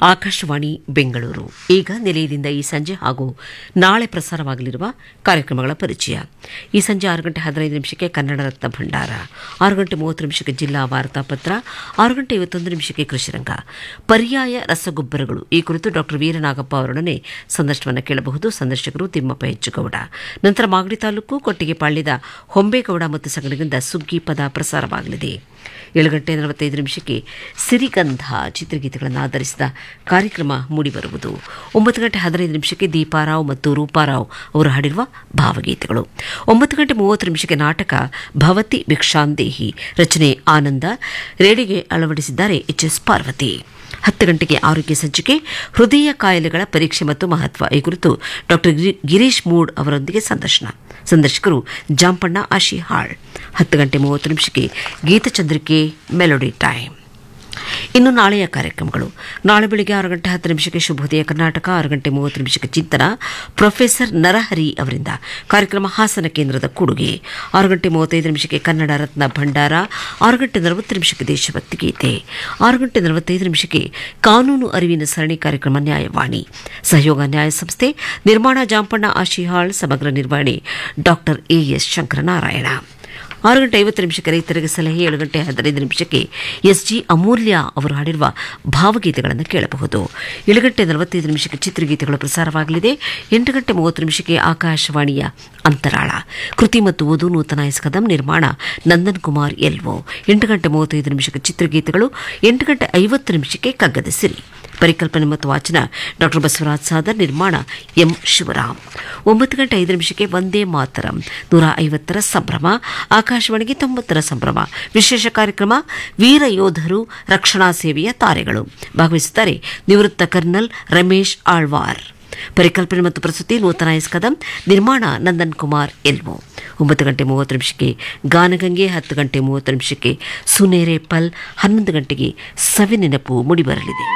ಆಕಾಶವಾಣಿ ಬೆಂಗಳೂರು ಈಗ ನಿಲಯದಿಂದ ಈ ಸಂಜೆ ಹಾಗೂ ನಾಳೆ ಪ್ರಸಾರವಾಗಲಿರುವ ಕಾರ್ಯಕ್ರಮಗಳ ಪರಿಚಯ ಈ ಸಂಜೆ ಆರು ಗಂಟೆ ಹದಿನೈದು ನಿಮಿಷಕ್ಕೆ ಕನ್ನಡ ರತ್ನ ಭಂಡಾರ ಆರು ಗಂಟೆ ಮೂವತ್ತು ನಿಮಿಷಕ್ಕೆ ಜಿಲ್ಲಾ ವಾರ್ತಾಪತ್ರ ಆರು ಗಂಟೆ ಐವತ್ತೊಂದು ನಿಮಿಷಕ್ಕೆ ಕೃಷಿರಂಗ ಪರ್ಯಾಯ ರಸಗೊಬ್ಬರಗಳು ಈ ಕುರಿತು ಡಾಕ್ಟರ್ ವೀರನಾಗಪ್ಪ ಅವರೊಡನೆ ಸಂದರ್ಶನವನ್ನು ಕೇಳಬಹುದು ಸಂದರ್ಶಕರು ತಿಮ್ಮಪ್ಪ ಹೆಚ್ಚುಗೌಡ ನಂತರ ಮಾಗಡಿ ತಾಲೂಕು ಕೊಟ್ಟಿಗೆಪಾಳ್ಯದ ಹೊಂಬೇಗೌಡ ಮತ್ತು ಸಂಗಡಿಗರಿಂದ ಸುಗ್ಗಿ ಪದ ಪ್ರಸಾರವಾಗಲಿದೆ ಏಳು ಗಂಟೆ ನಲವತ್ತೈದು ನಿಮಿಷಕ್ಕೆ ಸಿರಿಗಂಧ ಚಿತ್ರಗೀತೆಗಳನ್ನು ಆಧರಿಸಿದ ಕಾರ್ಯಕ್ರಮ ಮೂಡಿಬರುವುದು ಒಂಬತ್ತು ಗಂಟೆ ಹದಿನೈದು ನಿಮಿಷಕ್ಕೆ ದೀಪಾರಾವ್ ಮತ್ತು ರೂಪಾರಾವ್ ಅವರು ಹಾಡಿರುವ ಭಾವಗೀತೆಗಳು ಒಂಬತ್ತು ಗಂಟೆ ಮೂವತ್ತು ನಿಮಿಷಕ್ಕೆ ನಾಟಕ ಭವತಿ ಭಿಕ್ಷಾಂದೇಹಿ ರಚನೆ ಆನಂದ ರೇಡಿಗೆ ಅಳವಡಿಸಿದ್ದಾರೆ ಎಚ್ ಎಸ್ ಪಾರ್ವತಿ ಹತ್ತು ಗಂಟೆಗೆ ಆರೋಗ್ಯ ಸಂಚಿಕೆ ಹೃದಯ ಕಾಯಿಲೆಗಳ ಪರೀಕ್ಷೆ ಮತ್ತು ಮಹತ್ವ ಈ ಕುರಿತು ಡಾಕ್ಟರ್ ಗಿರೀಶ್ ಮೂಡ್ ಅವರೊಂದಿಗೆ ಸಂದರ್ಶನ ಸಂದರ್ಶಕರು ಜಾಂಪಣ್ಣ ಆಶಿಹಾಳ್ ಹತ್ತು ಗಂಟೆ ಮೂವತ್ತು ನಿಮಿಷಕ್ಕೆ ಗೀತಚಂದ್ರಿಕೆ ಮೆಲೋಡಿ ಟೈಮ್ ಇನ್ನು ನಾಳೆಯ ಕಾರ್ಯಕ್ರಮಗಳು ನಾಳೆ ಬೆಳಿಗ್ಗೆ ಆರು ಗಂಟೆ ಹತ್ತು ನಿಮಿಷಕ್ಕೆ ಶುಭೋದಯ ಕರ್ನಾಟಕ ಆರು ಗಂಟೆ ಮೂವತ್ತು ನಿಮಿಷಕ್ಕೆ ಚಿಂತನ ಪ್ರೊಫೆಸರ್ ನರಹರಿ ಅವರಿಂದ ಕಾರ್ಯಕ್ರಮ ಹಾಸನ ಕೇಂದ್ರದ ಕೊಡುಗೆ ಆರು ಗಂಟೆ ಮೂವತ್ತೈದು ನಿಮಿಷಕ್ಕೆ ಕನ್ನಡ ರತ್ನ ಭಂಡಾರ ಆರು ಗಂಟೆ ನಲವತ್ತು ನಿಮಿಷಕ್ಕೆ ದೇಶಭಕ್ತಿ ಗೀತೆ ಆರು ಗಂಟೆ ನಲವತ್ತೈದು ನಿಮಿಷಕ್ಕೆ ಕಾನೂನು ಅರಿವಿನ ಸರಣಿ ಕಾರ್ಯಕ್ರಮ ನ್ಯಾಯವಾಣಿ ಸಹಯೋಗ ನ್ಯಾಯ ಸಂಸ್ಥೆ ನಿರ್ಮಾಣ ಜಾಂಪಣ್ಣ ಆಶಿಹಾಳ್ ಸಮಗ್ರ ನಿರ್ವಹಣೆ ಡಾಕ್ಟರ್ ಎಎಸ್ ಶಂಕರನಾರಾಯಣ ಆರು ಗಂಟೆ ಐವತ್ತು ನಿಮಿಷಕ್ಕೆ ರೈತರಿಗೆ ಸಲಹೆ ಏಳು ಗಂಟೆ ಹದಿನೈದು ನಿಮಿಷಕ್ಕೆ ಎಸ್ ಜಿ ಅಮೂಲ್ಯ ಅವರು ಹಾಡಿರುವ ಭಾವಗೀತೆಗಳನ್ನು ಕೇಳಬಹುದು ಏಳು ಗಂಟೆ ನಲವತ್ತೈದು ನಿಮಿಷಕ್ಕೆ ಚಿತ್ರಗೀತೆಗಳು ಪ್ರಸಾರವಾಗಲಿದೆ ಎಂಟು ಗಂಟೆ ಮೂವತ್ತು ನಿಮಿಷಕ್ಕೆ ಆಕಾಶವಾಣಿಯ ಅಂತರಾಳ ಕೃತಿ ಮತ್ತು ಓದು ನೂತನ ಎಸ್ಕದಂ ನಿರ್ಮಾಣ ನಂದನ್ ಕುಮಾರ್ ಎಲ್ವೋ ಎಂಟು ಗಂಟೆ ಮೂವತ್ತೈದು ನಿಮಿಷಕ್ಕೆ ಚಿತ್ರಗೀತೆಗಳು ಎಂಟು ಗಂಟೆ ಐವತ್ತು ನಿಮಿಷಕ್ಕೆ ಕಗ್ಗದ ಸಿರಿ ಪರಿಕಲ್ಪನೆ ಮತ್ತು ವಾಚನ ಡಾಕ್ಟರ್ ಬಸವರಾಜ್ ಸಾದರ್ ನಿರ್ಮಾಣ ಎಂ ಶಿವರಾಮ್ ಒಂಬತ್ತು ಗಂಟೆ ಐದು ನಿಮಿಷಕ್ಕೆ ಒಂದೇ ಮಾತರಂ ನೂರ ಐವತ್ತರ ಸಂಭ್ರಮ ಆಕಾಶವಾಣಿಗೆ ತೊಂಬತ್ತರ ಸಂಭ್ರಮ ವಿಶೇಷ ಕಾರ್ಯಕ್ರಮ ವೀರ ಯೋಧರು ರಕ್ಷಣಾ ಸೇವೆಯ ತಾರೆಗಳು ಭಾಗವಹಿಸುತ್ತಾರೆ ನಿವೃತ್ತ ಕರ್ನಲ್ ರಮೇಶ್ ಆಳ್ವಾರ್ ಪರಿಕಲ್ಪನೆ ಮತ್ತು ಪ್ರಸ್ತುತಿ ನೂತನ ಎಸ್ಕದಂ ನಿರ್ಮಾಣ ನಂದನ್ ಕುಮಾರ್ ಎಲ್ವೋ ಒಂಬತ್ತು ಗಂಟೆ ಮೂವತ್ತು ನಿಮಿಷಕ್ಕೆ ಗಾನಗಂಗೆ ಹತ್ತು ಗಂಟೆ ಮೂವತ್ತು ನಿಮಿಷಕ್ಕೆ ಸುನೇರೆ ಪಲ್ ಹನ್ನೊಂದು ಗಂಟೆಗೆ ಸವಿನೆನಪು ಮುಡಿಬರಲಿದೆ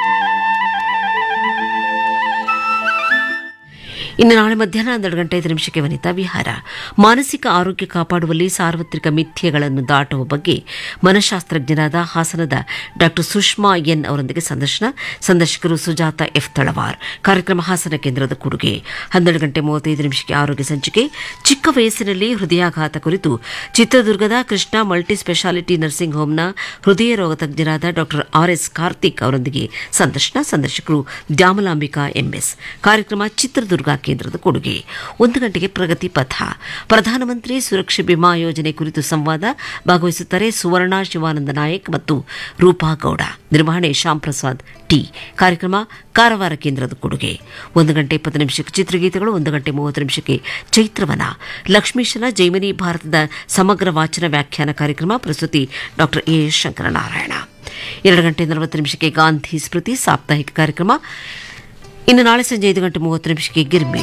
ಇನ್ನು ನಾಳೆ ಮಧ್ಯಾಹ್ನ ಹನ್ನೆರಡು ಗಂಟೆ ಐದು ನಿಮಿಷಕ್ಕೆ ವನಿತಾ ವಿಹಾರ ಮಾನಸಿಕ ಆರೋಗ್ಯ ಕಾಪಾಡುವಲ್ಲಿ ಸಾರ್ವತ್ರಿಕ ಮಿಥ್ಯೆಗಳನ್ನು ದಾಟುವ ಬಗ್ಗೆ ಮನಃಶಾಸ್ತ್ರಜ್ಞರಾದ ಹಾಸನದ ಡಾಕ್ಟರ್ ಸುಷ್ಮಾ ಎನ್ ಅವರೊಂದಿಗೆ ಸಂದರ್ಶನ ಸಂದರ್ಶಕರು ಸುಜಾತ ಎಫ್ ತಳವಾರ್ ಕಾರ್ಯಕ್ರಮ ಹಾಸನ ಕೇಂದ್ರದ ಕೊಡುಗೆ ಹನ್ನೆರಡು ಗಂಟೆ ಮೂವತ್ತೈದು ನಿಮಿಷಕ್ಕೆ ಆರೋಗ್ಯ ಸಂಚಿಕೆ ಚಿಕ್ಕ ವಯಸ್ಸಿನಲ್ಲಿ ಹೃದಯಾಘಾತ ಕುರಿತು ಚಿತ್ರದುರ್ಗದ ಕೃಷ್ಣ ಮಲ್ಟಿ ಸ್ಪೆಷಾಲಿಟಿ ನರ್ಸಿಂಗ್ ಹೋಂನ ಹೃದಯ ರೋಗ ತಜ್ಞರಾದ ಡಾಕ್ಟರ್ ಆರ್ ಎಸ್ ಕಾರ್ತಿಕ್ ಅವರೊಂದಿಗೆ ಸಂದರ್ಶನ ಸಂದರ್ಶಕರು ದ್ಯಾಮಲಾಂಬಿಕಾ ಎಂಎಸ್ ಕಾರ್ಯಕ್ರಮ ಚಿತ್ರದುರ್ಗ ಕೇಂದ್ರದ ಕೊಡುಗೆ ಒಂದು ಗಂಟೆಗೆ ಪ್ರಗತಿ ಪಥ ಪ್ರಧಾನಮಂತ್ರಿ ಸುರಕ್ಷಾ ಬಿಮಾ ಯೋಜನೆ ಕುರಿತು ಸಂವಾದ ಭಾಗವಹಿಸುತ್ತಾರೆ ಸುವರ್ಣ ಶಿವಾನಂದ ನಾಯಕ್ ಮತ್ತು ರೂಪಾ ಗೌಡ ನಿರ್ವಹಣೆ ಶ್ಯಾಮ್ ಪ್ರಸಾದ್ ಟಿ ಕಾರ್ಯಕ್ರಮ ಕಾರವಾರ ಕೇಂದ್ರದ ಕೊಡುಗೆ ಒಂದು ಗಂಟೆ ಇಪ್ಪತ್ತು ನಿಮಿಷಕ್ಕೆ ಚಿತ್ರಗೀತೆಗಳು ಒಂದು ಗಂಟೆ ಮೂವತ್ತು ನಿಮಿಷಕ್ಕೆ ಚೈತ್ರವನ ಲಕ್ಷ್ಮೀಶನ ಜೈಮಿನಿ ಭಾರತದ ಸಮಗ್ರ ವಾಚನ ವ್ಯಾಖ್ಯಾನ ಕಾರ್ಯಕ್ರಮ ಪ್ರಸ್ತುತಿ ಡಾಕ್ಟರ್ ಎ ಶಂಕರನಾರಾಯಣ ಎರಡು ಗಂಟೆ ನಲವತ್ತು ನಿಮಿಷಕ್ಕೆ ಗಾಂಧಿ ಸ್ಮೃತಿ ಸಾಪ್ತಾಹಿಕ ಕಾರ್ಯಕ್ರಮ ಇನ್ನು ನಾಳೆ ಸಂಜೆ ಐದು ಗಂಟೆ ಮೂವತ್ತು ನಿಮಿಷಕ್ಕೆ ಗಿರ್ಮೆ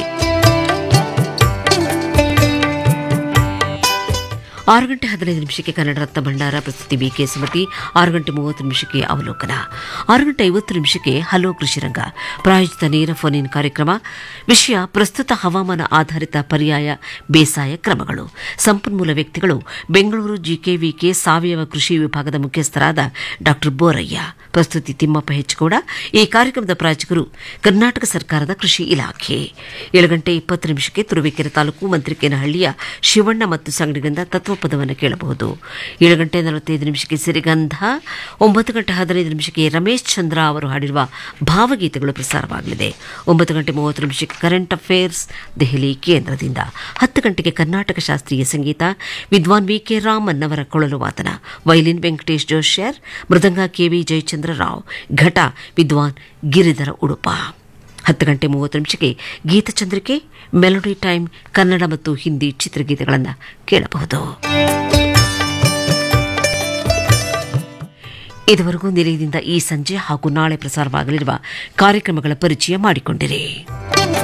ಆರು ಗಂಟೆ ಹದಿನೈದು ನಿಮಿಷಕ್ಕೆ ಕನ್ನಡ ರತ್ನ ಭಂಡಾರ ಪ್ರಸ್ತುತಿ ಬಿಕೆ ಸುಮತಿ ಆರು ಗಂಟೆ ಮೂವತ್ತು ನಿಮಿಷಕ್ಕೆ ಅವಲೋಕನ ಆರು ಗಂಟೆ ಐವತ್ತು ನಿಮಿಷಕ್ಕೆ ಹಲೋ ಕೃಷಿರಂಗ ಪ್ರಾಯೋಜಿತ ನೇರ ಫೋನ್ ಇನ್ ಕಾರ್ಯಕ್ರಮ ವಿಷಯ ಪ್ರಸ್ತುತ ಹವಾಮಾನ ಆಧಾರಿತ ಪರ್ಯಾಯ ಬೇಸಾಯ ಕ್ರಮಗಳು ಸಂಪನ್ಮೂಲ ವ್ಯಕ್ತಿಗಳು ಬೆಂಗಳೂರು ಜಿಕೆವಿಕೆ ಸಾವಯವ ಕೃಷಿ ವಿಭಾಗದ ಮುಖ್ಯಸ್ಥರಾದ ಡಾಕ್ಟರ್ ಬೋರಯ್ಯ ಪ್ರಸ್ತುತಿ ತಿಮ್ಮಪ್ಪ ಹೆಚ್ಚಗೌಡ ಈ ಕಾರ್ಯಕ್ರಮದ ಪ್ರಾಯೋಜಕರು ಕರ್ನಾಟಕ ಸರ್ಕಾರದ ಕೃಷಿ ಇಲಾಖೆ ಏಳು ಗಂಟೆ ಇಪ್ಪತ್ತು ನಿಮಿಷಕ್ಕೆ ತುರುವೇಕೆರೆ ತಾಲೂಕು ಮಂತ್ರಿಕೇನಹಳ್ಳಿಯ ಶಿವಣ್ಣ ಮತ್ತು ಸಂಗಡಿಗರಿಂದ ತತ್ವಪದವನ್ನು ಕೇಳಬಹುದು ಏಳು ಗಂಟೆ ನಲವತ್ತೈದು ನಿಮಿಷಕ್ಕೆ ಸಿರಿಗಂಧ ಒಂಬತ್ತು ಗಂಟೆ ಹದಿನೈದು ನಿಮಿಷಕ್ಕೆ ರಮೇಶ್ ಚಂದ್ರ ಅವರು ಹಾಡಿರುವ ಭಾವಗೀತೆಗಳು ಪ್ರಸಾರವಾಗಲಿದೆ ಒಂಬತ್ತು ಗಂಟೆ ಮೂವತ್ತು ನಿಮಿಷಕ್ಕೆ ಕರೆಂಟ್ ಅಫೇರ್ಸ್ ದೆಹಲಿ ಕೇಂದ್ರದಿಂದ ಹತ್ತು ಗಂಟೆಗೆ ಕರ್ನಾಟಕ ಶಾಸ್ತ್ರೀಯ ಸಂಗೀತ ವಿದ್ವಾನ್ ವಿ ಕೆ ರಾಮನ್ ಅವರ ಕೊಳಲು ವಾದನ ವೈಲಿನ್ ವೆಂಕಟೇಶ್ ಜೋಶ್ಯರ್ ಮೃದಂಗ ಕೆವಿ ಜಯಚಂದ್ರ ರಾವ್ ಘಟ ವಿದ್ವಾನ್ ಗಿರಿಧರ ಉಡುಪ ಹತ್ತು ಗಂಟೆ ಮೂವತ್ತು ನಿಮಿಷಕ್ಕೆ ಗೀತಚಂದ್ರಿಕೆ ಮೆಲೋಡಿ ಟೈಮ್ ಕನ್ನಡ ಮತ್ತು ಹಿಂದಿ ಚಿತ್ರಗೀತೆಗಳನ್ನು ಕೇಳಬಹುದು ಇದುವರೆಗೂ ನಿಲಯದಿಂದ ಈ ಸಂಜೆ ಹಾಗೂ ನಾಳೆ ಪ್ರಸಾರವಾಗಲಿರುವ ಕಾರ್ಯಕ್ರಮಗಳ ಪರಿಚಯ ಮಾಡಿಕೊಂಡಿರಿ